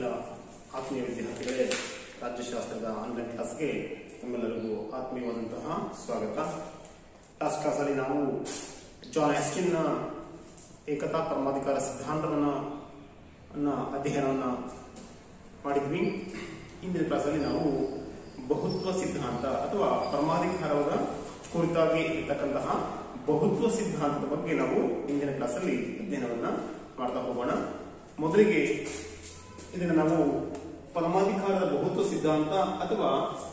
ಎಲ್ಲ ಆತ್ಮೀಯ ವಿದ್ಯಾರ್ಥಿಗಳೇ ರಾಜ್ಯಶಾಸ್ತ್ರದ ಆನ್ಲೈನ್ ಕ್ಲಾಸ್ಗೆ ನಿಮ್ಮೆಲ್ಲರಿಗೂ ಆತ್ಮೀಯವಾದಂತಹ ಸ್ವಾಗತ ಲಾಸ್ಟ್ ಕ್ಲಾಸಲ್ಲಿ ನಾವು ಜಾನ್ ಆಸ್ಟಿನ್ನ ಏಕತಾ ಪರಮಾಧಿಕಾರ ಸಿದ್ಧಾಂತವನ್ನ ಅನ್ನ ಅಧ್ಯಯನವನ್ನ ಮಾಡಿದ್ವಿ ಇಂದಿನ ಕ್ಲಾಸಲ್ಲಿ ನಾವು ಬಹುತ್ವ ಸಿದ್ಧಾಂತ ಅಥವಾ ಪರಮಾಧಿಕಾರದ ಕುರಿತಾಗಿ ಇರ್ತಕ್ಕಂತಹ ಬಹುತ್ವ ಸಿದ್ಧಾಂತದ ಬಗ್ಗೆ ನಾವು ಇಂದಿನ ಕ್ಲಾಸಲ್ಲಿ ಅಧ್ಯಯನವನ್ನ ಮಾಡ್ತಾ ಹೋಗೋಣ ಮೊದಲಿಗೆ ಇದನ್ನು ನಾವು ಪರಮಾಧಿಕಾರದ ಬಹುತ್ವ ಸಿದ್ಧಾಂತ ಅಥವಾ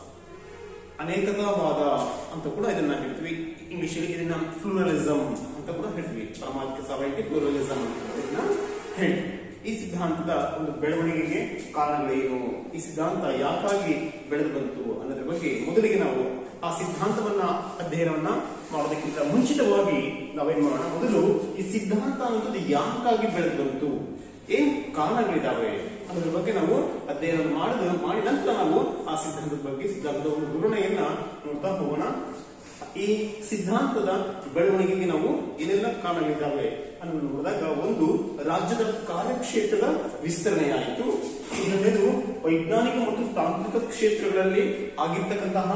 ಅನೇಕತಾವಾದ ಅಂತ ಕೂಡ ಇದನ್ನ ಹೇಳ್ತೀವಿ ಇಂಗ್ಲಿಷ್ ಇದನ್ನ ಫ್ಲೂರಲಿಸಂ ಅಂತ ಕೂಡ ಹೇಳ್ತೀವಿ ಪರಮಾಧಿಕ ಸಭೆಗೆ ಫ್ಲೂರಲಿಸಂ ಇದನ್ನ ಹೇಳ್ತೀವಿ ಈ ಸಿದ್ಧಾಂತದ ಒಂದು ಬೆಳವಣಿಗೆಗೆ ಕಾರಣಗಳೇನು ಈ ಸಿದ್ಧಾಂತ ಯಾಕಾಗಿ ಬೆಳೆದು ಬಂತು ಅನ್ನೋದ್ರ ಬಗ್ಗೆ ಮೊದಲಿಗೆ ನಾವು ಆ ಸಿದ್ಧಾಂತವನ್ನ ಅಧ್ಯಯನವನ್ನ ಮಾಡೋದಕ್ಕಿಂತ ಮುಂಚಿತವಾಗಿ ನಾವೇನ್ ಮಾಡೋಣ ಮೊದಲು ಈ ಸಿದ್ಧಾಂತ ಅನ್ನೋದು ಯಾಕಾಗಿ ಬೆಳೆದು ಬಂತು ಏನ್ ಕಾರಣಗಳಿದಾವೆ ಅನ್ನೋದ್ರ ಬಗ್ಗೆ ನಾವು ಅಧ್ಯಯನ ಮಾಡಿದ ಮಾಡಿ ನಂತರ ನಾವು ಆ ಸಿದ್ಧಾಂತದ ಬಗ್ಗೆ ಸಿದ್ಧಾಂತದ ಒಂದು ವಿವರಣೆಯನ್ನ ನೋಡ್ತಾ ಹೋಗೋಣ ಈ ಸಿದ್ಧಾಂತದ ಬೆಳವಣಿಗೆಗೆ ನಾವು ಏನೆಲ್ಲ ಕಾರಣಗಳಿದ್ದಾವೆ ಅನ್ನೋದು ನೋಡಿದಾಗ ಒಂದು ರಾಜ್ಯದ ಕಾರ್ಯಕ್ಷೇತ್ರದ ವಿಸ್ತರಣೆಯಾಯಿತು ಎರಡನೇದು ವೈಜ್ಞಾನಿಕ ಮತ್ತು ತಾಂತ್ರಿಕ ಕ್ಷೇತ್ರಗಳಲ್ಲಿ ಆಗಿರ್ತಕ್ಕಂತಹ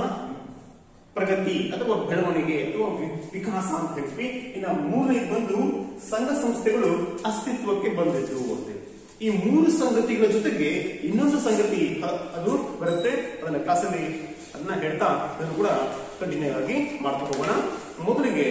ಪ್ರಗತಿ ಅಥವಾ ಬೆಳವಣಿಗೆ ಅಥವಾ ವಿ- ವಿಕಾಸ ಅಂತ ಹೇಳ್ತೀವಿ ಇನ್ನು ಮೂರನೇ ಬಂದು ಸಂಘ ಸಂಸ್ಥೆಗಳು ಅಸ್ತಿತ್ವಕ್ಕೆ ಬಂದಿದ್ರು ಅಂತ ಈ ಮೂರು ಸಂಗತಿಗಳ ಜೊತೆಗೆ ಇನ್ನೊಂದು ಸಂಗತಿ ಅ- ಅದು ಬರುತ್ತೆ ಅದನ್ನ ಕ್ಲಾಸಲ್ಲಿ ಅದನ್ನ ಹೇಳ್ತಾ ಅದನ್ನು ಕೂಡ ಕಂಟಿನ್ಯೂ ಆಗಿ ಮಾಡ್ತಾ ಹೋಗೋಣ ಮೊದಲಿಗೆ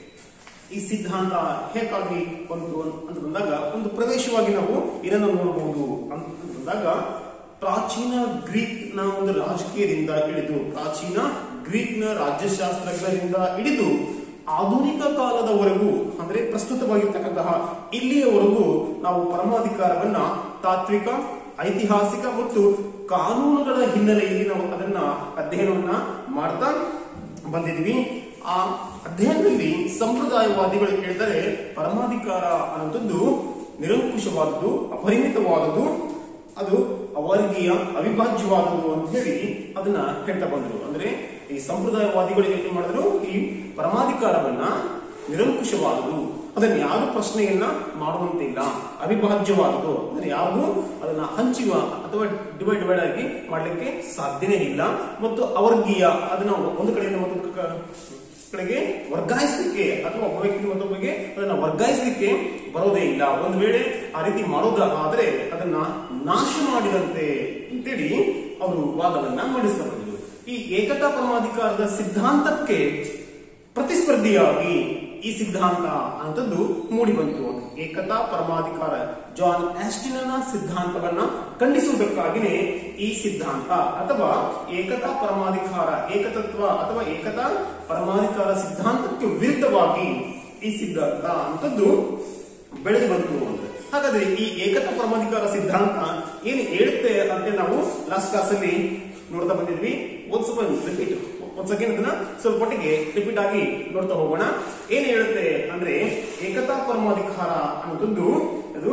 ಈ ಸಿದ್ಧಾಂತ ಹೇಗಾಗಿ ಬಂತು ಅಂತ ಬಂದಾಗ ಒಂದು ಪ್ರವೇಶವಾಗಿ ನಾವು ಏನನ್ನು ನೋಡಬಹುದು ಅಂತ ಬಂದಾಗ ಪ್ರಾಚೀನ ಗ್ರೀಕ್ ನ ಒಂದು ರಾಜಕೀಯದಿಂದ ಹಿಡಿದು ಪ್ರಾಚೀನ ಗ್ರೀಕ್ ನ ರಾಜ್ಯಶಾಸ್ತ್ರಜ್ಞರಿಂದ ಹಿಡಿದು ಆಧುನಿಕ ಕಾಲದವರೆಗೂ ಅಂದ್ರೆ ಪ್ರಸ್ತುತವಾಗಿರ್ತಕ್ಕಂತಹ ಇಲ್ಲಿಯವರೆಗೂ ನಾವು ಪರಮಾಧಿಕಾರವನ್ನ ತಾತ್ವಿಕ ಐತಿಹಾಸಿಕ ಮತ್ತು ಕಾನೂನುಗಳ ಹಿನ್ನೆಲೆಯಲ್ಲಿ ನಾವು ಅದನ್ನ ಅಧ್ಯಯನವನ್ನ ಮಾಡ್ತಾ ಬಂದಿದ್ವಿ ಆ ಅಧ್ಯಯನದಲ್ಲಿ ಸಂಪ್ರದಾಯವಾದಿಗಳು ಹೇಳ್ತಾರೆ ಪರಮಾಧಿಕಾರ ಅನ್ನೋದೊಂದು ನಿರಂಕುಶವಾದದ್ದು ಅಪರಿಮಿತವಾದದ್ದು ಅದು ಅವರ್ಗೀಯ ಅವಿಭಾಜ್ಯವಾದದ್ದು ಅಂತ ಹೇಳಿ ಅದನ್ನ ಹೇಳ್ತಾ ಬಂದ್ರು ಅಂದ್ರೆ ಈ ಸಂಪ್ರದಾಯವಾದಿಗಳು ಏನ್ ಮಾಡಿದ್ರು ಈ ಪರಮಾಧಿಕಾರವನ್ನ ನಿರಂಕುಶವಾದದ್ದು ಅದನ್ನ ಯಾರು ಪ್ರಶ್ನೆಯನ್ನ ಮಾಡುವಂತಿಲ್ಲ ಅವಿಭಾಜ್ಯವಾದದ್ದು ಅಂದ್ರೆ ಯಾವುದು ಅದನ್ನ ಹಂಚುವ ಅಥವಾ ಡಿವೈಡ್ ಡಿವೈಡ್ ಆಗಿ ಮಾಡ್ಲಿಕ್ಕೆ ಸಾಧ್ಯನೇ ಇಲ್ಲ ಮತ್ತು ಅವರ್ಗೀಯ ಅದನ್ನ ಒಂದು ಕಡೆಯಿಂದ ಮತ್ತೊಂದು ಕ- ಕಡೆಗೆ ವರ್ಗಾಯಿಸಲಿಕ್ಕೆ ಅಥವಾ ಒಬ್ಬ ವ್ಯಕ್ತಿ ಮತ್ತೊಬ್ಬರಿಗೆ ಅದನ್ನ ವರ್ಗಾಯಿಸಲಿಕ್ಕೆ ಬರೋದೇ ಇಲ್ಲ ಒಂದು ವೇಳೆ ಆ ರೀತಿ ಮಾಡೋದಾದ್ರೆ ಅದನ್ನ ನಾಶ ಮಾಡಿದಂತೆ ಅಂತೇಳಿ ಅವರು ವಾದವನ್ನ ಮಂಡಿಸ್ತಾ ಬಂದರು ಈ ಏಕತಾ ಪರಮಾಧಿಕಾರದ ಸಿದ್ಧಾಂತಕ್ಕೆ ಪ್ರತಿಸ್ಪರ್ಧಿಯಾಗಿ ಈ ಸಿದ್ಧಾಂತ ಅಂತದ್ದು ಮೂಡಿ ಬಂತು ಏಕತಾ ಪರಮಾಧಿಕಾರ ಜಾನ್ ಆಸ್ಟಿನ ಸಿದ್ಧಾಂತವನ್ನ ಖಂಡಿಸುವುದಕ್ಕಾಗಿನೇ ಈ ಸಿದ್ಧಾಂತ ಅಥವಾ ಏಕತಾ ಪರಮಾಧಿಕಾರ ಏಕತತ್ವ ಅಥವಾ ಏಕತಾ ಪರಮಾಧಿಕಾರ ಸಿದ್ಧಾಂತಕ್ಕೆ ವಿರುದ್ಧವಾಗಿ ಈ ಸಿದ್ಧಾಂತ ಅಂತದ್ದು ಬೆಳೆದು ಬಂತು ಅಂತ ಹಾಗಾದ್ರೆ ಈ ಏಕತಾ ಪರಮಾಧಿಕಾರ ಸಿದ್ಧಾಂತ ಏನು ಹೇಳುತ್ತೆ ಅಂತ ನಾವು ಲಾಸ್ಟ್ ಕ್ಲಾಸ್ ಅಲ್ಲಿ ನೋಡ್ತಾ ಬಂದಿದ್ವಿ ಒಂದ್ ಸ್ವಲ್ಪ ರಿಪೀಟ್ ಒಂದ್ ಸೆಕೆಂಡ್ ಅದನ್ನ ಸ್ವಲ್ಪ ಮಟ್ಟಿಗೆ ರಿಪೀಟ್ ಆಗಿ ನೋಡ್ತಾ ಹೋಗೋಣ ಏನ್ ಹೇಳುತ್ತೆ ಅಂದ್ರೆ ಏಕತಾ ಪರಮಾಧಿಕಾರ ಅನ್ನೋದೊಂದು ಅದು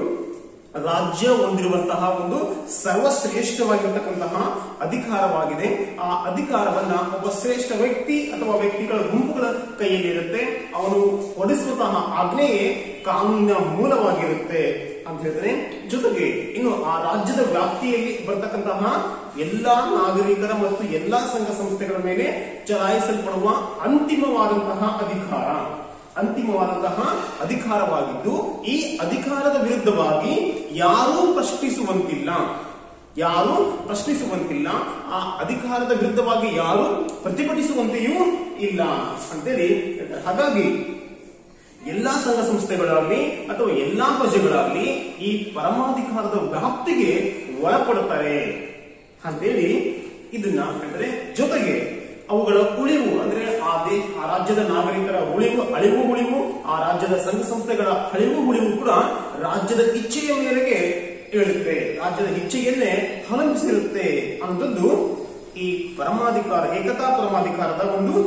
ರಾಜ್ಯ ಹೊಂದಿರುವಂತಹ ಒಂದು ಸರ್ವಶ್ರೇಷ್ಠವಾಗಿರ್ತಕ್ಕಂತಹ ಅಧಿಕಾರವಾಗಿದೆ ಆ ಅಧಿಕಾರವನ್ನ ಒಬ್ಬ ಶ್ರೇಷ್ಠ ವ್ಯಕ್ತಿ ಅಥವಾ ವ್ಯಕ್ತಿಗಳ ಗುಂಪುಗಳ ಕೈಯಲ್ಲಿ ಇರುತ್ತೆ ಅವನು ಹೊಡಿಸುವಂತಹ ಆಜ್ಞೆಯೇ ಕಾನೂನಿನ ಮೂಲವಾಗಿರುತ್ತೆ ಅಂತ ಹೇಳಿದ್ರೆ ಜೊತೆಗೆ ಇನ್ನು ಆ ರಾಜ್ಯದ ವ್ಯಾಪ್ತಿಯಲ್ಲಿ ಬರ್ತಕ್ಕಂತಹ ಎಲ್ಲಾ ನಾಗರಿಕರ ಮತ್ತು ಎಲ್ಲಾ ಸಂಘ ಸಂಸ್ಥೆಗಳ ಮೇಲೆ ಚಲಾಯಿಸಲ್ಪಡುವ ಅಂತಿಮವಾದಂತಹ ಅಧಿಕಾರ ಅಂತಿಮವಾದಂತಹ ಅಧಿಕಾರವಾಗಿದ್ದು ಈ ಅಧಿಕಾರದ ವಿರುದ್ಧವಾಗಿ ಯಾರೂ ಪ್ರಶ್ನಿಸುವಂತಿಲ್ಲ ಯಾರು ಪ್ರಶ್ನಿಸುವಂತಿಲ್ಲ ಆ ಅಧಿಕಾರದ ವಿರುದ್ಧವಾಗಿ ಯಾರು ಪ್ರತಿಭಟಿಸುವಂತೆಯೂ ಇಲ್ಲ ಅಂತೇಳಿ ಹೇಳ್ತಾರೆ. ಹಾಗಾಗಿ ಎಲ್ಲಾ ಸಂಘ ಸಂಸ್ಥೆಗಳಾಗ್ಲಿ ಅಥವಾ ಎಲ್ಲಾ ಪ್ರಜೆಗಳಾಗ್ಲಿ ಈ ಪರಮಾಧಿಕಾರದ ವ್ಯಾಪ್ತಿಗೆ ಒಳಪಡುತ್ತಾರೆ ಅಂತೇಳಿ ಇದನ್ನ ಹೇಳ್ತಾರೆ ಜೊತೆಗೆ ಅವುಗಳ ಉಳಿವು ಅಂದ್ರೆ ಆ ದೇ ಆ ರಾಜ್ಯದ ನಾಗರಿಕರ ಉಳಿವು ಅಳಿವು ಉಳಿವು ಆ ರಾಜ್ಯದ ಸಂಘ ಸಂಸ್ಥೆಗಳ ಅಳಿವು ಉಳಿವು ಕೂಡ ರಾಜ್ಯದ ಇಚ್ಛೆಯ ಮೇರೆಗೆ ಹೇಳುತ್ತೆ ರಾಜ್ಯದ ಇಚ್ಛೆಯನ್ನೇ ಅವಲಂಬಿಸಿರುತ್ತೆ ಅನ್ನೋದು ಈ ಪರಮಾಧಿಕಾರ ಏಕತಾ ಪರಮಾಧಿಕಾರದ ಒಂದು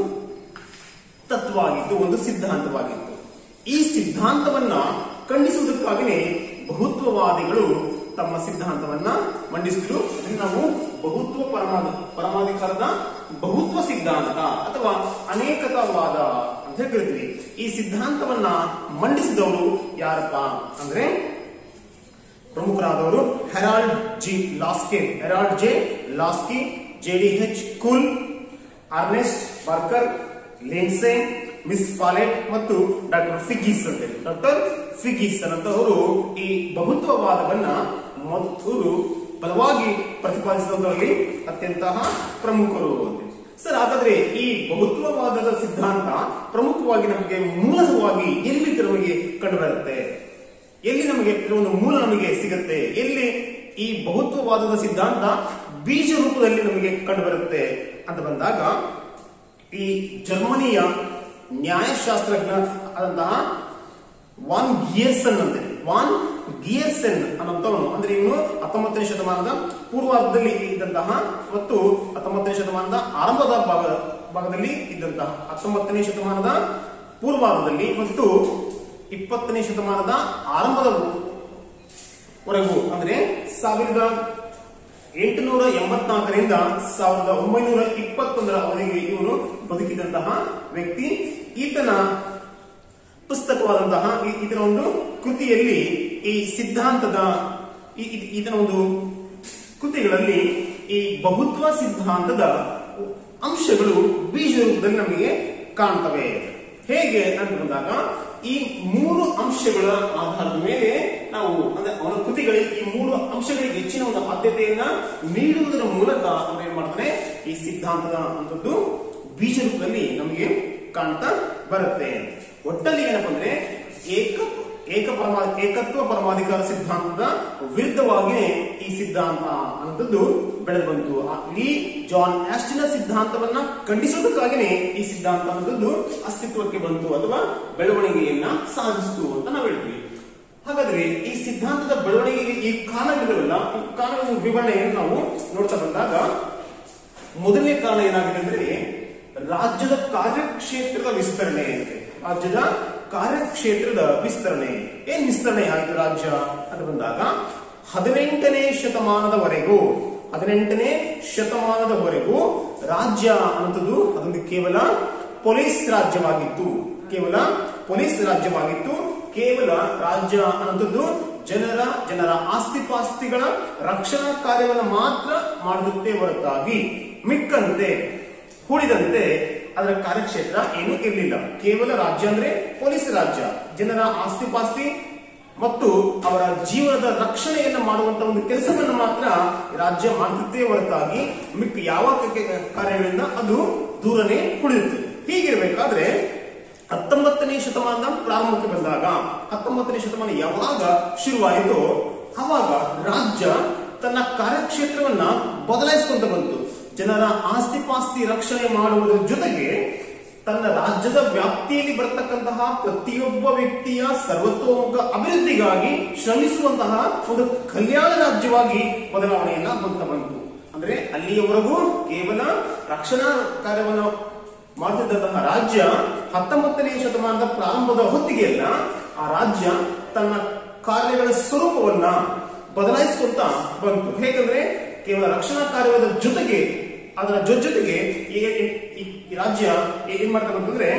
ತತ್ವ ಆಗಿತ್ತು ಒಂದು ಸಿದ್ಧಾಂತವಾಗಿತ್ತು ಈ ಸಿದ್ಧಾಂತವನ್ನ ಖಂಡಿಸುವುದಕ್ಕಾಗಿಯೇ ಬಹುತ್ವವಾದಿಗಳು ತಮ್ಮ ಸಿದ್ಧಾಂತವನ್ನ ಮಂಡಿಸಿದ್ರು ಅದನ್ನ ನಾವು ಬಹುತ್ವ ಪರಮಾಧ ಪರಮಾಧಿಕಾರದ ಬಹುತ್ವ ಸಿದ್ಧಾಂತ ಅಥವಾ ಅನೇಕತಾವಾದ ಅಂತ ಹೇಳಿ ಕರಿತೀವಿ ಈ ಸಿದ್ಧಾಂತವನ್ನ ಮಂಡಿಸಿದವರು ಯಾರಪ್ಪ ಅಂದ್ರೆ ಪ್ರಮುಖರಾದವರು Harold G Laski Harold J Laski J D H Cole Ernest Barker Lindsay Miss Follett ಮತ್ತು ಡಾಕ್ಟರ್ ಫಿಗಿಸ್ ಅಂತ ಹೇಳಿ ಡಾಕ್ಟರ್ ಫಿಗಿಸ್ ಅನ್ನಂತವರು ಈ ಬಹುತ್ವವಾದವನ್ನ ಮೊದಲು ಬಲವಾಗಿ ಪ್ರತಿಪಾದಿಸಿದವರಲ್ಲಿ ಅತ್ಯಂತ ಪ್ರಮುಖರು ಅಂತ ಸರ್ ಹಾಗಾದ್ರೆ ಈ ಬಹುತ್ವವಾದದ ಸಿದ್ಧಾಂತ ಪ್ರಮುಖವಾಗಿ ನಮಗೆ ಮೂಲವಾಗಿ ಎಲ್ಲಿ ನಮಗೆ ಕಂಡುಬರುತ್ತೆ ಎಲ್ಲಿ ನಮಗೆ ಇದರ ಒಂದು ಮೂಲ ನಮಗೆ ಸಿಗುತ್ತೆ ಎಲ್ಲಿ ಈ ಬಹುತ್ವವಾದದ ಸಿದ್ಧಾಂತ ಬೀಜ ರೂಪದಲ್ಲಿ ನಮಗೆ ಕಂಡುಬರುತ್ತೆ ಅಂತ ಬಂದಾಗ ಈ ಜರ್ಮನಿಯ ನ್ಯಾಯಶಾಸ್ತ್ರಜ್ಞ ಆದಂತಹ ವಾನ್ ಗಿಯರ್ಸನ್ ಅಂತ ವಾನ್ ಗಿಯರ್ಸನ್ ಅನ್ನೋಂಥವನು ಅಂದ್ರೆ ಇವನು ಹತ್ತೊಂಬತ್ತನೇ ಶತಮಾನದ ಪೂರ್ವಾರ್ಧದಲ್ಲಿ ಇದ್ದಂತಹ ಮತ್ತು ಹತ್ತೊಂಬತ್ತನೇ ಶತಮಾನದ ಆರಂಭದ ಭಾಗ ಭಾಗದಲ್ಲಿ ಇದ್ದಂತಹ ಹತ್ತೊಂಬತ್ತನೇ ಶತಮಾನದ ಪೂರ್ವಾರ್ಧದಲ್ಲಿ ಮತ್ತು ಇಪ್ಪತ್ತನೇ ಶತಮಾನದ ಆರಂಭದ ವರೆಗೂ ಅಂದ್ರೆ ಸಾವಿರದ ಎಂಟುನೂರ ಎಂಬತ್ನಾಲ್ಕರಿಂದ ಸಾವಿರದ ಒಂಬೈನೂರ ಇಪ್ಪತ್ತೊಂದರ ಅವಧಿಗೆ ಇವನು ಬದುಕಿದಂತಹ ವ್ಯಕ್ತಿ ಈತನ ಪುಸ್ತಕವಾದಂತಹ ಈ- ಇದರ ಒಂದು ಕೃತಿಯಲ್ಲಿ ಈ ಸಿದ್ಧಾಂತದ ಈ- ಈ- ಈತನ ಒಂದು ಕೃತಿಗಳಲ್ಲಿ ಈ ಬಹುತ್ವ ಸಿದ್ಧಾಂತದ ಅಂಶಗಳು ಬೀಜ ರೂಪದಲ್ಲಿ ನಮಗೆ ಕಾಣ್ತವೆ ಹೇಗೆ ಅಂತ ಬಂದಾಗ ಈ ಮೂರು ಅಂಶಗಳ ಆಧಾರದ ಮೇಲೆ ನಾವು ಅಂದ್ರೆ ಅವನ ಕೃತಿಗಳಿಗೆ ಈ ಮೂರು ಅಂಶಗಳಿಗೆ ಹೆಚ್ಚಿನ ಒಂದು ಆದ್ಯತೆಯನ್ನ ನೀಡುವುದರ ಮೂಲಕ ಅವನು ಏನ್ ಮಾಡ್ತಾನೆ ಈ ಸಿದ್ಧಾಂತದ ಅಂತದ್ದು ಬೀಜ ರೂಪದಲ್ಲಿ ನಮಗೆ ಕಾಣ್ತಾ ಬರುತ್ತೆ ಒಟ್ಟಲ್ಲಿ ಏನಪ್ಪ ಅಂದ್ರೆ ಏಕ ಏಕ ಪರಮಾ ಏಕತ್ವ ಪರಮಾಧಿಕಾರ ಸಿದ್ಧಾಂತದ ವಿರುದ್ಧವಾಗಿಯೇ ಈ ಸಿದ್ಧಾಂತ ಅನ್ನೋದು ಬೆಳೆದು ಬಂತು ಆ ಇಡೀ ಜಾನ್ ಆಸ್ಟಿನ ಸಿದ್ಧಾಂತವನ್ನ ಖಂಡಿಸೋದಕ್ಕಾಗಿನೇ ಈ ಸಿದ್ಧಾಂತ ಅನ್ನೋದು ಅಸ್ತಿತ್ವಕ್ಕೆ ಬಂತು ಅಥವಾ ಬೆಳವಣಿಗೆಯನ್ನ ಸಾಧಿಸಿತು ಅಂತ ನಾವು ಹೇಳ್ತೀವಿ ಹಾಗಾದ್ರೆ ಈ ಸಿದ್ಧಾಂತದ ಬೆಳವಣಿಗೆಗೆ ಈ ಕಾರಣಗಳಿರಲ್ಲ ಈ ಕಾರಣಗಳ ವಿವರಣೆಯನ್ನು ನಾವು ನೋಡ್ತಾ ಬಂದಾಗ ಮೊದಲನೇ ಕಾರಣ ಏನಾಗಿದೆ ಅಂದ್ರೆ ರಾಜ್ಯದ ಕಾರ್ಯಕ್ಷೇತ್ರದ ವಿಸ್ತರಣೆ ಅಂತೆ ರಾಜ್ಯದ ಕಾರ್ಯಕ್ಷೇತ್ರದ ವಿಸ್ತರಣೆ ಏನ್ ವಿಸ್ತರಣೆ ಆಯಿತು ರಾಜ್ಯ ಅಂತ ಬಂದಾಗ ಹದಿನೆಂಟನೇ ಶತಮಾನದವರೆಗೂ ಹದಿನೆಂಟನೇ ಶತಮಾನದವರೆಗೂ ರಾಜ್ಯ ಅನ್ನೋದು ಅದೊಂದು ಕೇವಲ ಪೊಲೀಸ್ ರಾಜ್ಯವಾಗಿತ್ತು ಕೇವಲ ಪೊಲೀಸ್ ರಾಜ್ಯವಾಗಿತ್ತು ಕೇವಲ ರಾಜ್ಯ ಅನ್ನೋದು ಜನರ ಜನರ ಆಸ್ತಿ ಪಾಸ್ತಿಗಳ ರಕ್ಷಣಾ ಕಾರ್ಯವನ್ನು ಮಾತ್ರ ಮಾಡುತ್ತೆ ಹೊರತಾಗಿ ಮಿಕ್ಕಂತೆ ಉಳಿದಂತೆ ಅದರ ಕಾರ್ಯಕ್ಷೇತ್ರ ಏನೂ ಇರಲಿಲ್ಲ ಕೇವಲ ರಾಜ್ಯ ಅಂದ್ರೆ ಪೊಲೀಸ್ ರಾಜ್ಯ ಜನರ ಆಸ್ತಿ ಪಾಸ್ತಿ ಮತ್ತು ಅವರ ಜೀವನದ ರಕ್ಷಣೆಯನ್ನ ಮಾಡುವಂತ ಒಂದು ಕೆಲಸವನ್ನು ಮಾತ್ರ ರಾಜ್ಯ ಮಾಡುತ್ತೇ ಹೊರತಾಗಿ ಮಿಕ್ಕ ಯಾವ ಕ- ಕಾರ್ಯಗಳಿಂದ ಅದು ದೂರನೇ ಉಳಿಯುತ್ತೆ ಹೀಗಿರಬೇಕಾದ್ರೆ ಹತ್ತೊಂಬತ್ತನೇ ಶತಮಾನದ ಪ್ರಾರಂಭಕ್ಕೆ ಬಂದಾಗ ಹತ್ತೊಂಬತ್ತನೇ ಶತಮಾನ ಯಾವಾಗ ಶುರುವಾಯಿತೋ ಅವಾಗ ರಾಜ್ಯ ತನ್ನ ಕಾರ್ಯಕ್ಷೇತ್ರವನ್ನ ಬದಲಾಯಿಸಿಕೊಂತ ಬಂತು ಜನರ ಆಸ್ತಿ ಪಾಸ್ತಿ ರಕ್ಷಣೆ ಮಾಡುವುದರ ಜೊತೆಗೆ ತನ್ನ ರಾಜ್ಯದ ವ್ಯಾಪ್ತಿಯಲ್ಲಿ ಬರತಕ್ಕಂತಹ ಪ್ರತಿಯೊಬ್ಬ ವ್ಯಕ್ತಿಯ ಸರ್ವತೋಮುಖ ಅಭಿವೃದ್ಧಿಗಾಗಿ ಶ್ರಮಿಸುವಂತಹ ಒಂದು ಕಲ್ಯಾಣ ರಾಜ್ಯವಾಗಿ ಬದಲಾವಣೆಯನ್ನ ಹೊಂದ ಬಂತು ಅಂದ್ರೆ ಅಲ್ಲಿಯವರೆಗೂ ಕೇವಲ ರಕ್ಷಣಾ ಕಾರ್ಯವನ್ನು ಮಾಡುತ್ತಿದ್ದಂತಹ ರಾಜ್ಯ ಹತ್ತೊಂಬತ್ತನೇ ಶತಮಾನದ ಪ್ರಾರಂಭದ ಹೊತ್ತಿಗೆಯಲ್ಲ ಆ ರಾಜ್ಯ ತನ್ನ ಕಾರ್ಯಗಳ ಸ್ವರೂಪವನ್ನ ಬದಲಾಯಿಸಿಕೊಂತ ಬಂತು ಹೇಗಂದ್ರೆ ಕೇವಲ ರಕ್ಷಣಾ ಕಾರ್ಯದ ಜೊತೆಗೆ ಅದರ ಜೊ- ಜೊತೆಗೆ ಈ ಈ- ಈ ರಾಜ್ಯ ಏನ್ ಮಾಡ್ತಾ ಬಂತಂದ್ರೆ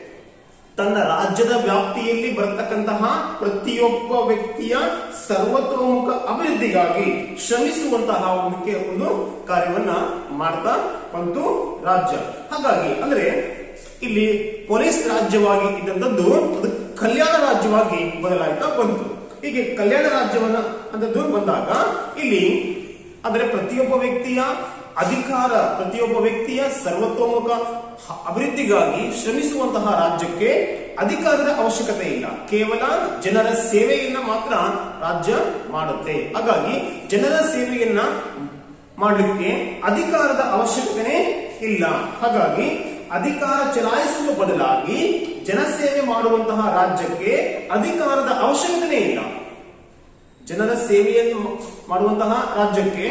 ತನ್ನ ರಾಜ್ಯದ ವ್ಯಾಪ್ತಿಯಲ್ಲಿ ಬರತಕ್ಕಂತಹ ಪ್ರತಿಯೊಬ್ಬ ವ್ಯಕ್ತಿಯ ಸರ್ವತೋಮುಖ ಅಭಿವೃದ್ಧಿಗಾಗಿ ಶ್ರಮಿಸುವಂತಹ ಒಂದು ಕೆ- ಒಂದು ಕಾರ್ಯವನ್ನ ಮಾಡ್ತಾ ಬಂತು ರಾಜ್ಯ ಹಾಗಾಗಿ ಅಂದ್ರೆ ಇಲ್ಲಿ ಪೊಲೀಸ್ ರಾಜ್ಯವಾಗಿ ಇದ್ದಂಥದ್ದು ಅದು ಕಲ್ಯಾಣ ರಾಜ್ಯವಾಗಿ ಬದಲಾಯಿತಾ ಬಂತು ಹೀಗೆ ಕಲ್ಯಾಣ ರಾಜ್ಯವನ್ನ ಅಂತದ್ದು ಬಂದಾಗ ಇಲ್ಲಿ ಅಂದ್ರೆ ಪ್ರತಿಯೊಬ್ಬ ವ್ಯಕ್ತಿಯ ಅಧಿಕಾರ ಪ್ರತಿಯೊಬ್ಬ ವ್ಯಕ್ತಿಯ ಸರ್ವತೋಮುಖ ಹ- ಅಭಿವೃದ್ಧಿಗಾಗಿ ಶ್ರಮಿಸುವಂತಹ ರಾಜ್ಯಕ್ಕೆ ಅಧಿಕಾರದ ಅವಶ್ಯಕತೆ ಇಲ್ಲ ಕೇವಲ ಜನರ ಸೇವೆಯನ್ನ ಮಾತ್ರ ರಾಜ್ಯ ಮಾಡುತ್ತೆ ಹಾಗಾಗಿ ಜನರ ಸೇವೆಯನ್ನ ಮಾಡಲಿಕ್ಕೆ ಅಧಿಕಾರದ ಅವಶ್ಯಕತೆ ಇಲ್ಲ ಹಾಗಾಗಿ ಅಧಿಕಾರ ಚಲಾಯಿಸುವ ಬದಲಾಗಿ ಜನಸೇವೆ ಮಾಡುವಂತಹ ರಾಜ್ಯಕ್ಕೆ ಅಧಿಕಾರದ ಅವಶ್ಯಕತೆ ಇಲ್ಲ ಜನರ ಸೇವೆಯನ್ನು ಮಾಡುವಂತಹ ರಾಜ್ಯಕ್ಕೆ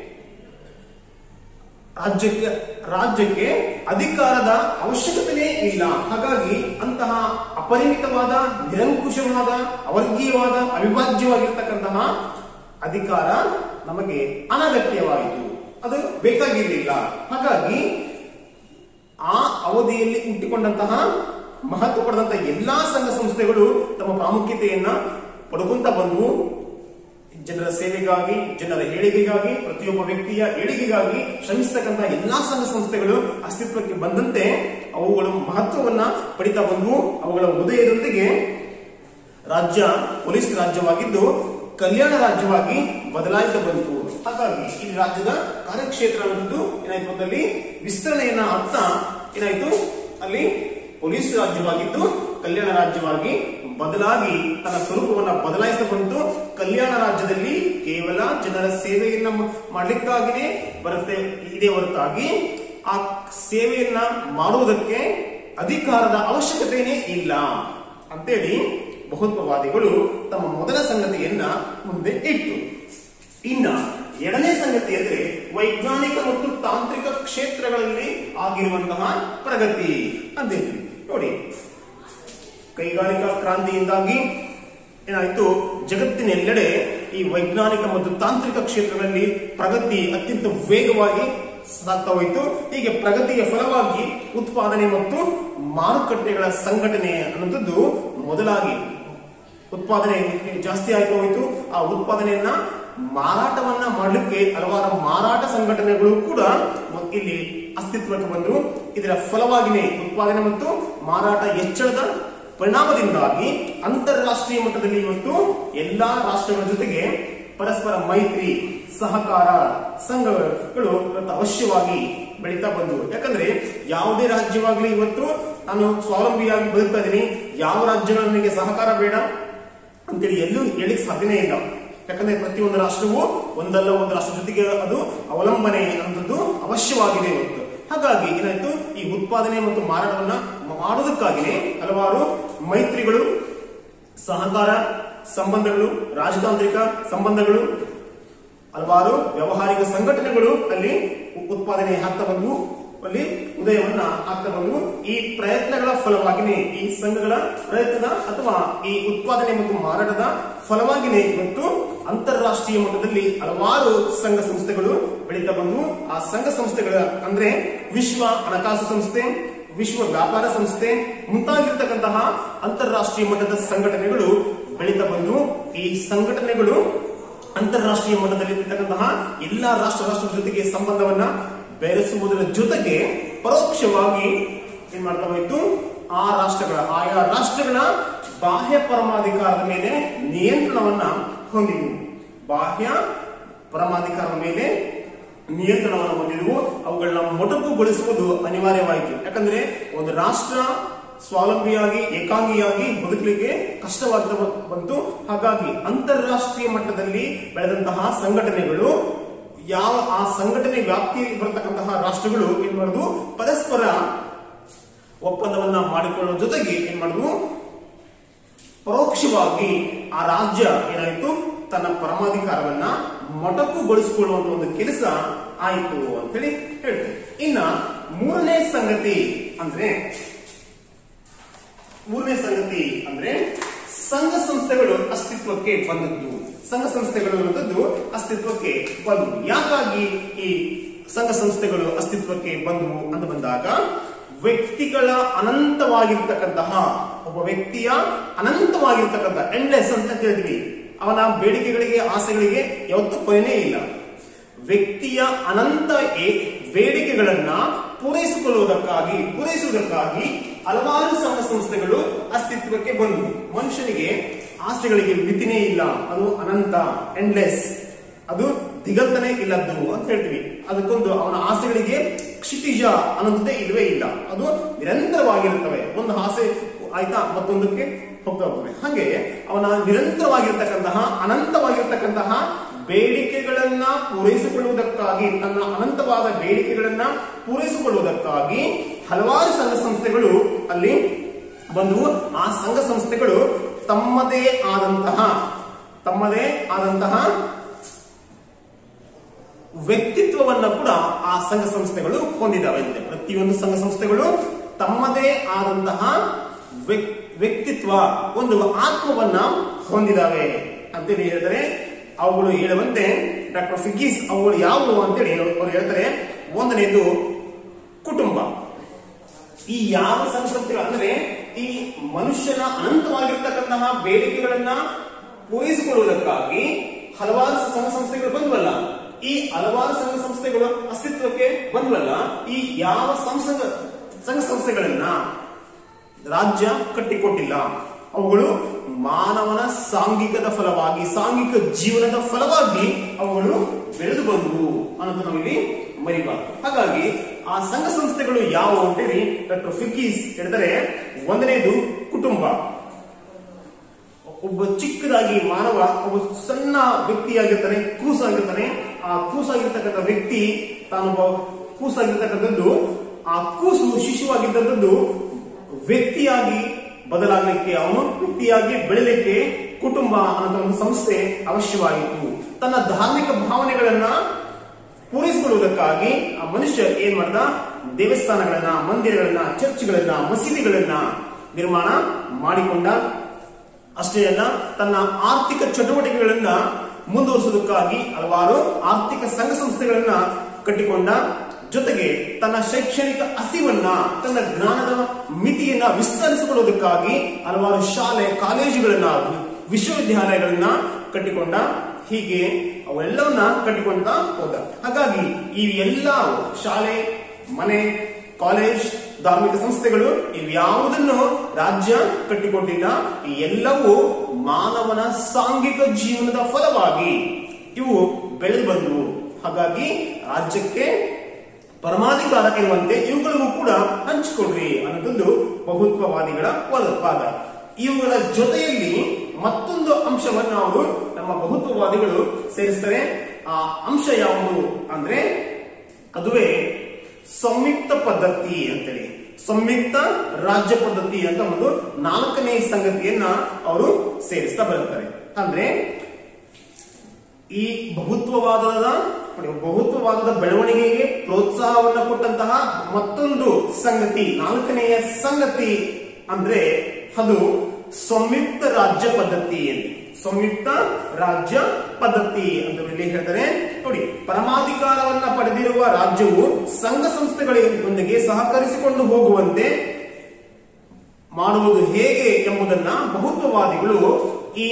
ರಾಜ್ಯಕ್ಕೆ ರಾಜ್ಯಕ್ಕೆ ಅಧಿಕಾರದ ಅವಶ್ಯಕತೆಯೇ ಇಲ್ಲ ಹಾಗಾಗಿ ಅಂತಹ ಅಪರಿಮಿತವಾದ ನಿರಂಕುಶವಾದ ಅವರ್ಗೀಯವಾದ ಅವಿಭಾಜ್ಯವಾಗಿರ್ತಕ್ಕಂತಹ ಅಧಿಕಾರ ನಮಗೆ ಅನಗತ್ಯವಾಯಿತು ಅದು ಬೇಕಾಗಿರಲಿಲ್ಲ ಹಾಗಾಗಿ ಆ ಅವಧಿಯಲ್ಲಿ ಹುಟ್ಟಿಕೊಂಡಂತಹ ಮಹತ್ವ ಪಡೆದಂತಹ ಎಲ್ಲಾ ಸಂಘ ಸಂಸ್ಥೆಗಳು ತಮ್ಮ ಪ್ರಾಮುಖ್ಯತೆಯನ್ನ ಪಡ್ಕೊಂತ ಬಂದವು ಜನರ ಸೇವೆಗಾಗಿ ಜನರ ಏಳಿಗೆಗಾಗಿ ಪ್ರತಿಯೊಬ್ಬ ವ್ಯಕ್ತಿಯ ಏಳಿಗೆಗಾಗಿ ಶ್ರಮಿಸತಕ್ಕಂತ ಎಲ್ಲಾ ಸಂಘ ಸಂಸ್ಥೆಗಳು ಅಸ್ತಿತ್ವಕ್ಕೆ ಬಂದಂತೆ ಅವುಗಳು ಮಹತ್ವವನ್ನ ಪಡಿತಾ ಬಂದವು ಅವುಗಳ ಉದಯದೊಂದಿಗೆ ರಾಜ್ಯ ಪೊಲೀಸ್ ರಾಜ್ಯವಾಗಿದ್ದು ಕಲ್ಯಾಣ ರಾಜ್ಯವಾಗಿ ಬದಲಾಯಿತ ಬಂತು ಹಾಗಾಗಿ ಈ ರಾಜ್ಯದ ಕಾರ್ಯಕ್ಷೇತ್ರ ಅನ್ನೋದು ಏನಾಯ್ತು ಅಂತಲ್ಲಿ ವಿಸ್ತರಣೆಯನ್ನ ಆಗ್ತಾ ಏನಾಯ್ತು ಅಲ್ಲಿ ಪೊಲೀಸ್ ರಾಜ್ಯವಾಗಿದ್ದು ಕಲ್ಯಾಣ ರಾಜ್ಯವಾಗಿ ಬದಲಾಗಿ ತನ್ನ ಸ್ವರೂಪವನ್ನ ಬದಲಾಯಿಸ ಬಂತು ಕಲ್ಯಾಣ ರಾಜ್ಯದಲ್ಲಿ ಕೇವಲ ಜನರ ಸೇವೆಯನ್ನ ಮ- ಮಾಡ್ಲಿಕ್ಕಾಗಿನೇ ಬರುತ್ತೆ ಇದೆ ಹೊರತಾಗಿ ಆ ಸೇವೆಯನ್ನ ಮಾಡುವುದಕ್ಕೆ ಅಧಿಕಾರದ ಅವಶ್ಯಕತೆಯೇ ಇಲ್ಲ ಅಂತೇಳಿ ಬಹುತ್ವವಾದಿಗಳು ತಮ್ಮ ಮೊದಲ ಸಂಗತಿಯನ್ನ ಮುಂದೆ ಇಟ್ಟು ಇನ್ನ ಎರಡನೇ ಸಂಗತಿ ಅಂದ್ರೆ ವೈಜ್ಞಾನಿಕ ಮತ್ತು ತಾಂತ್ರಿಕ ಕ್ಷೇತ್ರಗಳಲ್ಲಿ ಆಗಿರುವಂತಹ ಪ್ರಗತಿ ಅಂತ ಹೇಳ್ತೀವಿ ನೋಡಿ ಕೈಗಾರಿಕಾ ಕ್ರಾಂತಿಯಿಂದಾಗಿ ಏನಾಯ್ತು ಜಗತ್ತಿನೆಲ್ಲೆಡೆ ಈ ವೈಜ್ಞಾನಿಕ ಮತ್ತು ತಾಂತ್ರಿಕ ಕ್ಷೇತ್ರಗಳಲ್ಲಿ ಪ್ರಗತಿ ಅತ್ಯಂತ ವೇಗವಾಗಿ ಸಾಗ್ತಾ ಹೋಯಿತು ಹೀಗೆ ಪ್ರಗತಿಯ ಫಲವಾಗಿ ಉತ್ಪಾದನೆ ಮತ್ತು ಮಾರುಕಟ್ಟೆಗಳ ಸಂಘಟನೆ ಅನ್ನುವಂಥದ್ದು ಮೊದಲಾಗಿ ಉತ್ಪಾದನೆ ಜಾಸ್ತಿ ಆಯ್ತು ಹೋಯಿತು ಆ ಉತ್ಪಾದನೆಯನ್ನ ಮಾರಾಟವನ್ನ ಮಾಡಲಿಕ್ಕೆ ಹಲವಾರು ಮಾರಾಟ ಸಂಘಟನೆಗಳು ಕೂಡ ಇಲ್ಲಿ ಅಸ್ತಿತ್ವಕ್ಕೆ ಬಂದರು ಇದರ ಫಲವಾಗಿನೇ ಉತ್ಪಾದನೆ ಮತ್ತು ಮಾರಾಟ ಹೆಚ್ಚಳದ ಪರಿಣಾಮದಿಂದಾಗಿ ಅಂತಾರಾಷ್ಟ್ರೀಯ ಮಟ್ಟದಲ್ಲಿ ಇವತ್ತು ಎಲ್ಲಾ ರಾಷ್ಟ್ರಗಳ ಜೊತೆಗೆ ಪರಸ್ಪರ ಮೈತ್ರಿ ಸಹಕಾರ ಸಂಘಗಳು ಇವತ್ತು ಅವಶ್ಯವಾಗಿ ಬೆಳೀತಾ ಬಂದವು ಯಾಕಂದ್ರೆ ಯಾವುದೇ ರಾಜ್ಯವಾಗ್ಲಿ ಇವತ್ತು ನಾನು ಸ್ವಾವಲಂಬಿಯಾಗಿ ಬದುಕ್ತಾ ಇದ್ದೀನಿ ಯಾವ ರಾಜ್ಯಗಳು ನನಗೆ ಸಹಕಾರ ಬೇಡ ಅಂತೇಳಿ ಎಲ್ಲೂ ಹೇಳಿಕ್ ಸಾಧ್ಯನೇ ಇಲ್ಲ ಯಾಕಂದ್ರೆ ಪ್ರತಿಯೊಂದು ರಾಷ್ಟ್ರವು ಒಂದಲ್ಲ ಒಂದು ರಾಷ್ಟ್ರ ಜೊತೆಗೆ ಅದು ಅವಲಂಬನೆ ಅನ್ನೋದು ಅವಶ್ಯವಾಗಿದೆ ಇವತ್ತು ಹಾಗಾಗಿ ಏನಾಯ್ತು ಈ ಉತ್ಪಾದನೆ ಮತ್ತು ಮಾರಾಟವನ್ನ ಮಾಡೋದಕ್ಕಾಗಿನೇ ಹಲವಾರು ಮೈತ್ರಿಗಳು ಸಹಕಾರ ಸಂಬಂಧಗಳು ರಾಜತಾಂತ್ರಿಕ ಸಂಬಂಧಗಳು ಹಲವಾರು ವ್ಯಾವಹಾರಿಕ ಸಂಘಟನೆಗಳು ಅಲ್ಲಿ ಉ- ಉತ್ಪಾದನೆ ಆಗ್ತಾ ಬಂದವು ಅಲ್ಲಿ ಉದಯವನ್ನ ಆಗ್ತಾ ಬಂದವು ಈ ಪ್ರಯತ್ನಗಳ ಫಲವಾಗಿನೇ ಈ ಸಂಘಗಳ ಪ್ರಯತ್ನದ ಅಥವಾ ಈ ಉತ್ಪಾದನೆ ಮತ್ತು ಮಾರಾಟದ ಫಲವಾಗಿನೇ ಇವತ್ತು ಅಂತಾರಾಷ್ಟ್ರೀಯ ಮಟ್ಟದಲ್ಲಿ ಹಲವಾರು ಸಂಘ ಸಂಸ್ಥೆಗಳು ಬೆಳೀತಾ ಬಂದವು ಆ ಸಂಘ ಸಂಸ್ಥೆಗಳ ಅಂದ್ರೆ ವಿಶ್ವ ಹಣಕಾಸು ಸಂಸ್ಥೆ ವಿಶ್ವ ವ್ಯಾಪಾರ ಸಂಸ್ಥೆ ಮುಂತಾಗಿರ್ತಕ್ಕಂತಹ ಅಂತಾರಾಷ್ಟ್ರೀಯ ಮಟ್ಟದ ಸಂಘಟನೆಗಳು ಬೆಳೀತಾ ಬಂದವು ಈ ಸಂಘಟನೆಗಳು ಅಂತಾರಾಷ್ಟ್ರೀಯ ಮಟ್ಟದಲ್ಲಿ ಇರ್ತಕ್ಕಂತಹ ಎಲ್ಲಾ ರಾಷ್ಟ್ರ ರಾಷ್ಟ್ರದ ಜೊತೆಗೆ ಸಂಬಂಧವನ್ನ ಬೆರೆಸುವುದರ ಜೊತೆಗೆ ಪರೋಕ್ಷವಾಗಿ ಏನ್ ಮಾಡ್ತಾ ಹೋಯ್ತು ಆ ರಾಷ್ಟ್ರಗಳ ಆಯಾ ರಾಷ್ಟ್ರಗಳ ಬಾಹ್ಯ ಪರಮಾಧಿಕಾರದ ಮೇಲೆ ನಿಯಂತ್ರಣವನ್ನ ಹೊಂದಿದ್ವು ಬಾಹ್ಯ ಪರಮಾಧಿಕಾರದ ಮೇಲೆ ನಿಯಂತ್ರಣವನ್ನು ಹೊಂದಿದವು ಅವುಗಳನ್ನ ಮೊಟಕುಗೊಳಿಸುವುದು ಅನಿವಾರ್ಯವಾಯಿತು ಯಾಕಂದ್ರೆ ಒಂದು ರಾಷ್ಟ್ರ ಸ್ವಾವಲಂಬಿಯಾಗಿ ಏಕಾಂಗಿಯಾಗಿ ಬದುಕಲಿಕ್ಕೆ ಕಷ್ಟವಾಗ್ತಾ ಬ- ಬಂತು ಹಾಗಾಗಿ ಅಂತಾರಾಷ್ಟ್ರೀಯ ಮಟ್ಟದಲ್ಲಿ ಬೆಳೆದಂತಹ ಸಂಘಟನೆಗಳು ಯಾವ ಆ ಸಂಘಟನೆ ವ್ಯಾಪ್ತಿಯಲ್ಲಿ ಬರತಕ್ಕಂತಹ ರಾಷ್ಟ್ರಗಳು ಏನ್ ಮಾಡುದು ಪರಸ್ಪರ ಒಪ್ಪಂದವನ್ನ ಮಾಡಿಕೊಳ್ಳುವ ಜೊತೆಗೆ ಏನ್ ಮಾಡುದು ಪರೋಕ್ಷವಾಗಿ ಆ ರಾಜ್ಯ ಏನಾಯ್ತು ತನ್ನ ಪರಮಾಧಿಕಾರವನ್ನ ಮೊಟಕುಗೊಳಿಸಿಕೊಳ್ಳುವಂತ ಒಂದು ಕೆಲಸ ಆಯಿತು ಅಂತೇಳಿ ಹೇಳ್ತೇವೆ ಇನ್ನ ಮೂರನೇ ಸಂಗತಿ ಅಂದ್ರೆ ಮೂರನೇ ಸಂಗತಿ ಅಂದ್ರೆ ಸಂಘ ಸಂಸ್ಥೆಗಳು ಅಸ್ತಿತ್ವಕ್ಕೆ ಬಂದದ್ದು ಸಂಘ ಸಂಸ್ಥೆಗಳು ಅನ್ನೋದು ಅಸ್ತಿತ್ವಕ್ಕೆ ಬಂದವು ಯಾಕಾಗಿ ಈ ಸಂಘ ಸಂಸ್ಥೆಗಳು ಅಸ್ತಿತ್ವಕ್ಕೆ ಬಂದವು ಅಂತ ಬಂದಾಗ ವ್ಯಕ್ತಿಗಳ ಅನಂತವಾಗಿರ್ತಕ್ಕಂತಹ ಒಬ್ಬ ವ್ಯಕ್ತಿಯ ಅನಂತವಾಗಿರ್ತಕ್ಕಂಥ ಎಂಡ್ಲೆಸ್ ಅಂತ ಹೇಳ್ತೀವಿ ಅವನ ಬೇಡಿಕೆಗಳಿಗೆ ಆಸೆಗಳಿಗೆ ಯಾವತ್ತೂ ಕೊನೆಯೇ ಇಲ್ಲ ವ್ಯಕ್ತಿಯ ಅನಂತ ಏ- ಬೇಡಿಕೆಗಳನ್ನ ಪೂರೈಸಿಕೊಳ್ಳುವುದಕ್ಕಾಗಿ ಪೂರೈಸುವುದಕ್ಕಾಗಿ ಹಲವಾರು ಸಂಘ ಸಂಸ್ಥೆಗಳು ಅಸ್ತಿತ್ವಕ್ಕೆ ಬಂದವು ಮನುಷ್ಯನಿಗೆ ಆಸೆಗಳಿಗೆ ಮಿತಿನೇ ಇಲ್ಲ ಅದು ಅನಂತ ಎಂಡ್ಲೆಸ್ ಅದು ದಿಗಂತನೇ ಇಲ್ಲದ್ದು ಅಂತ ಹೇಳ್ತೀವಿ ಅದಕ್ಕೊಂದು ಅವನ ಆಸೆಗಳಿಗೆ ಕ್ಷಿತಿಜ ಅನ್ನೋದೇ ಇಲ್ವೇ ಇಲ್ಲ ಅದು ನಿರಂತರವಾಗಿರುತ್ತವೆ ಒಂದು ಆಸೆ ಆಯ್ತಾ ಮತ್ತೊಂದಕ್ಕೆ ಹೋಗ್ತಾ ಹೋಗ್ತವೆ ಹಾಗೆ ಅವನ ನಿರಂತರವಾಗಿರ್ತಕ್ಕಂತಹ ಅನಂತವಾಗಿರ್ತಕ್ಕಂತಹ ಬೇಡಿಕೆಗಳನ್ನ ಪೂರೈಸಿಕೊಳ್ಳುವುದಕ್ಕಾಗಿ ತನ್ನ ಅನಂತವಾದ ಬೇಡಿಕೆಗಳನ್ನ ಪೂರೈಸಿಕೊಳ್ಳುವುದಕ್ಕಾಗಿ ಹಲವಾರು ಸಂಘ ಸಂಸ್ಥೆಗಳು ಅಲ್ಲಿ ಬಂದವು ಆ ಸಂಘ ಸಂಸ್ಥೆಗಳು ತಮ್ಮದೇ ಆದಂತಹ ತಮ್ಮದೇ ಆದಂತಹ ವ್ಯಕ್ತಿತ್ವವನ್ನ ಕೂಡ ಆ ಸಂಘ ಸಂಸ್ಥೆಗಳು ಹೊಂದಿದ್ದಾವೆ ಅಂತೆ ಪ್ರತಿಯೊಂದು ಸಂಘ ಸಂಸ್ಥೆಗಳು ತಮ್ಮದೇ ಆದಂತಹ ವ್ಯಕ್- ವ್ಯಕ್ತಿತ್ವ ಒಂದು ಆತ್ಮವನ್ನ ಹೊಂದಿದಾವೆ ಅಂತೇಳಿ ಹೇಳಿದರೆ ಅವುಗಳು ಹೇಳುವಂತೆ ಡಾಕ್ಟರ್ ಫಿಗ್ಗೀಸ್ ಅವುಗಳು ಯಾವುವು ಅಂತೇಳಿ ಅವರು ಹೇಳ್ತಾರೆ ಒಂದನೇದು ಕುಟುಂಬ ಈ ಯಾವ ಸಂಸ್ಕೃತಿಗಳು ಅಂದ್ರೆ ಈ ಮನುಷ್ಯನ ಅನಂತವಾಗಿರ್ತಕ್ಕಂತಹ ಬೇಡಿಕೆಗಳನ್ನ ಪೂರೈಸಿಕೊಳ್ಳುವುದಕ್ಕಾಗಿ ಹಲವಾರು ಸಂಘ ಸಂಸ್ಥೆಗಳು ಬಂದ್ವಲ್ಲ ಈ ಹಲವಾರು ಸಂಘ ಸಂಸ್ಥೆಗಳು ಅಸ್ತಿತ್ವಕ್ಕೆ ಬಂದ್ವಲ್ಲ ಈ ಯಾವ ಸಂಘ ಸಂಘ ಸಂಸ್ಥೆಗಳನ್ನ ರಾಜ್ಯ ಕಟ್ಟಿಕೊಟ್ಟಿಲ್ಲ ಅವುಗಳು ಮಾನವನ ಸಾಂಘಿಕದ ಫಲವಾಗಿ ಸಾಂಘಿಕ ಜೀವನದ ಫಲವಾಗಿ ಅವುಗಳು ಬೆಳೆದು ಬಂದವು ಅನ್ನೋದು ನಾವಿಲ್ಲಿ ಮರಿಬಾರ್ದು ಹಾಗಾಗಿ ಆ ಸಂಘ ಸಂಸ್ಥೆಗಳು ಯಾವುವು ಅಂತೇಳಿ ಡಾಕ್ಟರ್ ಫಿಕ್ಕೀಸ್ ಹೇಳ್ತಾರೆ ಒಂದನೇದು ಕುಟುಂಬ ಒಬ್ಬ ಚಿಕ್ಕದಾಗಿ ಮಾನವ ಒಬ್ಬ ಸಣ್ಣ ವ್ಯಕ್ತಿಯಾಗಿರ್ತಾನೆ ಕೂಸಾಗಿರ್ತಾನೆ ಆ ಕೂಸಾಗಿರ್ತಕ್ಕಂಥ ವ್ಯಕ್ತಿ ತಾನೊಬ್ಬ ಕೂಸಾಗಿರ್ತಕ್ಕಂಥದ್ದು ಆ ಕೂಸು ಶಿಶುವಾಗಿದ್ದಂಥದ್ದು ವ್ಯಕ್ತಿಯಾಗಿ ಬದಲಾಗಲಿಕ್ಕೆ ಅವನು ವ್ಯಕ್ತಿಯಾಗಿ ಬೆಳೆಯಲಿಕ್ಕೆ ಕುಟುಂಬ ಅನ್ನೋ ಒಂದು ಸಂಸ್ಥೆ ಅವಶ್ಯವಾಗಿತ್ತು ತನ್ನ ಧಾರ್ಮಿಕ ಭಾವನೆಗಳನ್ನ ಪೂರೈಸಿಕೊಳ್ಳುವುದಕ್ಕಾಗಿ ಆ ಮನುಷ್ಯ ಏನ್ ಮಾಡ್ದ ದೇವಸ್ಥಾನಗಳನ್ನ ಮಂದಿರಗಳನ್ನ ಚರ್ಚ್ಗಳನ್ನ ಮಸೀದಿಗಳನ್ನ ನಿರ್ಮಾಣ ಮಾಡಿಕೊಂಡ ಅಷ್ಟೇ ಅಲ್ಲ ತನ್ನ ಆರ್ಥಿಕ ಚಟುವಟಿಕೆಗಳನ್ನ ಮುಂದುವರಿಸುವುದಕ್ಕಾಗಿ ಹಲವಾರು ಆರ್ಥಿಕ ಸಂಘ ಸಂಸ್ಥೆಗಳನ್ನ ಕಟ್ಟಿಕೊಂಡ ಜೊತೆಗೆ ತನ್ನ ಶೈಕ್ಷಣಿಕ ಹಸಿವನ್ನ ತನ್ನ ಜ್ಞಾನದ ಮಿತಿಯನ್ನ ವಿಸ್ತರಿಸಿಕೊಳ್ಳುವುದಕ್ಕಾಗಿ ಹಲವಾರು ಶಾಲೆ ಕಾಲೇಜುಗಳನ್ನ ವಿಶ್ವವಿದ್ಯಾಲಯಗಳನ್ನ ಕಟ್ಟಿಕೊಂಡ ಹೀಗೆ ಅವೆಲ್ಲವನ್ನ ಕಟ್ಟಿಕೊಂಡ ಹೋದ ಹಾಗಾಗಿ ಈ ಎಲ್ಲ ಶಾಲೆ ಮನೆ ಕಾಲೇಜ್ ಧಾರ್ಮಿಕ ಸಂಸ್ಥೆಗಳು ಇವ್ಯಾವುದನ್ನು ರಾಜ್ಯ ಕಟ್ಟಿಕೊಂಡಿಲ್ಲ ಈ ಎಲ್ಲವೂ ಮಾನವನ ಸಾಂಘಿಕ ಜೀವನದ ಫಲವಾಗಿ ಇವು ಬೆಳೆದು ಬಂದವು ಹಾಗಾಗಿ ರಾಜ್ಯಕ್ಕೆ ಪರಮಾಧಿಕಾರ ಇರುವಂತೆ ಇವುಗಳಿಗೂ ಕೂಡ ಹಂಚಿಕೊಡ್ರಿ ಅನ್ನೋದೊಂದು ಬಹುತ್ವವಾದಿಗಳ ವಾದ- ವಾದ ಇವುಗಳ ಜೊತೆಯಲ್ಲಿ ಮತ್ತೊಂದು ಅಂಶವನ್ನು ಅವರು ನಮ್ಮ ಬಹುತ್ವವಾದಿಗಳು ಸೇರಿಸ್ತಾರೆ ಆ ಅಂಶ ಯಾವುದು ಅಂದ್ರೆ ಅದುವೇ ಸಂಯುಕ್ತ ಪದ್ಧತಿ ಅಂತೇಳಿ ಸಂಯುಕ್ತ ರಾಜ್ಯ ಪದ್ಧತಿ ಅಂತ ಒಂದು ನಾಲ್ಕನೇ ಸಂಗತಿಯನ್ನ ಅವರು ಸೇರಿಸ್ತಾ ಬರ್ತಾರೆ ಅಂದ್ರೆ ಈ ಬಹುತ್ವವಾದದ ನೋಡಿ, ಬಹುತ್ವವಾದದ ಬೆಳವಣಿಗೆಗೆ ಪ್ರೋತ್ಸಾಹವನ್ನು ಕೊಟ್ಟಂತಹ ಮತ್ತೊಂದು ಸಂಗತಿ ನಾಲ್ಕನೆಯ ಸಂಗತಿ ಅಂದ್ರೆ ಅದು ಸಂಯುಕ್ತ ರಾಜ್ಯ ಪದ್ಧತಿ ಅಂತ ಸಂಯುಕ್ತ ರಾಜ್ಯ ಪದ್ಧತಿ ಅಂತ ಇಲ್ಲಿ ಹೇಳ್ತಾರೆ ನೋಡಿ ಪರಮಾಧಿಕಾರವನ್ನ ಪಡೆದಿರುವ ರಾಜ್ಯವು ಸಂಘ ಸಂಸ್ಥೆಗಳೊಂದಿಗೆ ಸಹಕರಿಸಿಕೊಂಡು ಹೋಗುವಂತೆ ಮಾಡುವುದು ಹೇಗೆ ಎಂಬುದನ್ನ ಬಹುತ್ವವಾದಿಗಳು ಈ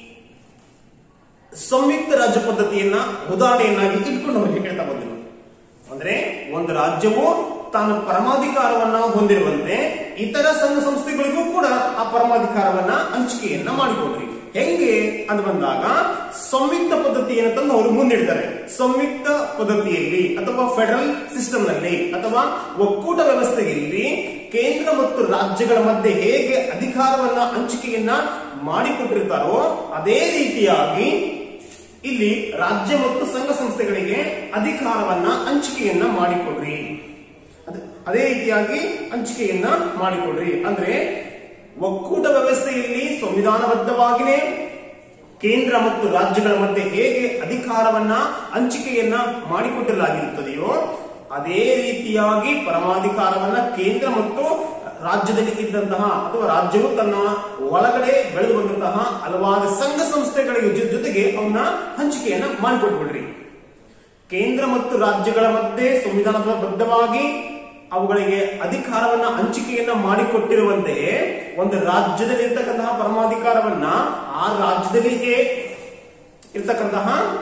ಸಂಯುಕ್ತ ರಾಜ್ಯ ಪದ್ಧತಿಯನ್ನ ಉದಾಹರಣೆಯನ್ನಾಗಿ ಇಟ್ಕೊಂಡು ಅವರು ಹೇಳ್ತಾ ಬಂದರು ಅಂದ್ರೆ ಒಂದು ರಾಜ್ಯವು ತಾನು ಪರಮಾಧಿಕಾರವನ್ನ ಹೊಂದಿರುವಂತೆ ಇತರ ಸಂಘ ಸಂಸ್ಥೆಗಳಿಗೂ ಕೂಡ ಆ ಪರಮಾಧಿಕಾರವನ್ನ ಹಂಚಿಕೆಯನ್ನ ಮಾಡಿಕೊಡ್ರಿ ಹೆಂಗೆ ಅಂತ ಬಂದಾಗ ಸಂಯುಕ್ತ ಪದ್ಧತಿಯನ್ನು ತಂದು ಅವರು ಮುಂದಿಡ್ತಾರೆ ಸಂಯುಕ್ತ ಪದ್ಧತಿಯಲ್ಲಿ ಅಥವಾ ಫೆಡರಲ್ ಸಿಸ್ಟಮ್ ನಲ್ಲಿ ಅಥವಾ ಒಕ್ಕೂಟ ವ್ಯವಸ್ಥೆಯಲ್ಲಿ ಕೇಂದ್ರ ಮತ್ತು ರಾಜ್ಯಗಳ ಮಧ್ಯೆ ಹೇಗೆ ಅಧಿಕಾರವನ್ನ ಹಂಚಿಕೆಯನ್ನ ಮಾಡಿಕೊಟ್ಟಿರ್ತಾರೋ ಅದೇ ರೀತಿಯಾಗಿ ಇಲ್ಲಿ ರಾಜ್ಯ ಮತ್ತು ಸಂಘ ಸಂಸ್ಥೆಗಳಿಗೆ ಅಧಿಕಾರವನ್ನ ಹಂಚಿಕೆಯನ್ನ ಮಾಡಿಕೊಡ್ರಿ ಅದ್- ಅದೇ ರೀತಿಯಾಗಿ ಹಂಚಿಕೆಯನ್ನ ಮಾಡಿಕೊಡ್ರಿ ಅಂದ್ರೆ ಒಕ್ಕೂಟ ವ್ಯವಸ್ಥೆಯಲ್ಲಿ ಸಂವಿಧಾನಬದ್ಧವಾಗಿನೇ ಕೇಂದ್ರ ಮತ್ತು ರಾಜ್ಯಗಳ ಮಧ್ಯೆ ಹೇಗೆ ಅಧಿಕಾರವನ್ನ ಹಂಚಿಕೆಯನ್ನ ಮಾಡಿಕೊಟ್ಟಿರಲಾಗಿರುತ್ತದೆಯೋ ಅದೇ ರೀತಿಯಾಗಿ ಪರಮಾಧಿಕಾರವನ್ನ ಕೇಂದ್ರ ಮತ್ತು ರಾಜ್ಯದಲ್ಲಿ ಇದ್ದಂತಹ ಅಥವಾ ರಾಜ್ಯವು ತನ್ನ ಒಳಗಡೆ ಬೆಳೆದು ಬಂದಂತಹ ಹಲವಾರು ಸಂಘ ಸಂಸ್ಥೆಗಳಿಗೆ ಜೊ- ಜೊತೆಗೆ ಅವನ್ನ ಹಂಚಿಕೆಯನ್ನ ಮಾಡಿಕೊಟ್ಬಿಡ್ರಿ ಕೇಂದ್ರ ಮತ್ತು ರಾಜ್ಯಗಳ ಮಧ್ಯೆ ಸಂವಿಧಾನಬದ್ಧವಾಗಿ ಅವುಗಳಿಗೆ ಅಧಿಕಾರವನ್ನ ಹಂಚಿಕೆಯನ್ನ ಮಾಡಿಕೊಟ್ಟಿರುವಂತೆಯೇ ಒಂದು ರಾಜ್ಯದಲ್ಲಿ ಇರ್ತಕ್ಕಂತಹ ಪರಮಾಧಿಕಾರವನ್ನ ಆ ರಾಜ್ಯದಲ್ಲಿಯೇ ಇರ್ತಕ್ಕಂತಹ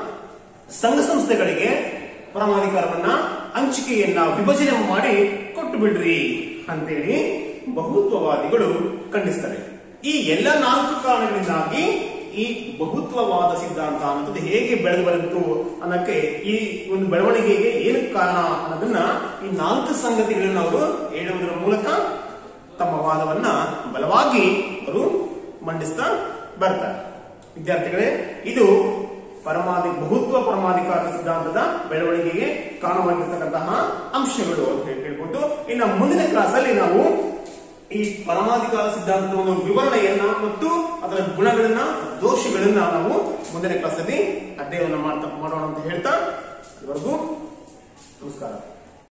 ಸಂಘ ಸಂಸ್ಥೆಗಳಿಗೆ ಪರಮಾಧಿಕಾರವನ್ನ ಹಂಚಿಕೆಯನ್ನ ವಿಭಜನೆ ಮಾಡಿ ಕೊಟ್ಟು ಬಿಡ್ರಿ ಅಂತೇಳಿ ಬಹುತ್ವವಾದಿಗಳು ಖಂಡಿಸ್ತಾರೆ ಈ ಎಲ್ಲ ನಾಲ್ಕು ಕಾರಣಗಳಿಂದಾಗಿ ಈ ಬಹುತ್ವವಾದ ಸಿದ್ಧಾಂತ ಅನ್ನೋದು ಹೇಗೆ ಬೆಳೆದು ಬಂತು ಅನ್ನಕ್ಕೆ ಈ ಒಂದು ಬೆಳವಣಿಗೆಗೆ ಏನು ಕಾರಣ ಅನ್ನೋದನ್ನ ಈ ನಾಲ್ಕು ಸಂಗತಿಗಳನ್ನ ಅವರು ಹೇಳುವುದರ ಮೂಲಕ ತಮ್ಮ ವಾದವನ್ನ ಬಲವಾಗಿ ಅವರು ಮಂಡಿಸ್ತಾ ಬರ್ತಾರೆ ವಿದ್ಯಾರ್ಥಿಗಳೇ ಇದು ಪರಮಾಧಿ ಬಹುತ್ವ ಪರಮಾಧಿಕಾರ ಸಿದ್ಧಾಂತದ ಬೆಳವಣಿಗೆಗೆ ಕಾರಣವಾಗಿರ್ತಕ್ಕಂತಹ ಅಂಶಗಳು ಅಂತ ಹೇಳಿ ಹೇಳ್ಬೋದು ಇನ್ನು ಮುಂದಿನ ಕ್ಲಾಸಲ್ಲಿ ನಾವು ಈ ಪರಮಾಧಿಕಾರ ಸಿದ್ಧಾಂತದ ಒಂದು ವಿವರಣೆಯನ್ನ ಮತ್ತು ಅದರ ಗುಣಗಳನ್ನ ದೋಷಗಳನ್ನ ನಾವು ಮುಂದಿನ ಕ್ಲಾಸಲ್ಲಿ ಅಧ್ಯಯನ ಮಾಡ್ತಾ ಮಾಡೋಣ ಅಂತ ಹೇಳ್ತಾ ಇವರೆಗೂ ನಮಸ್ಕಾರ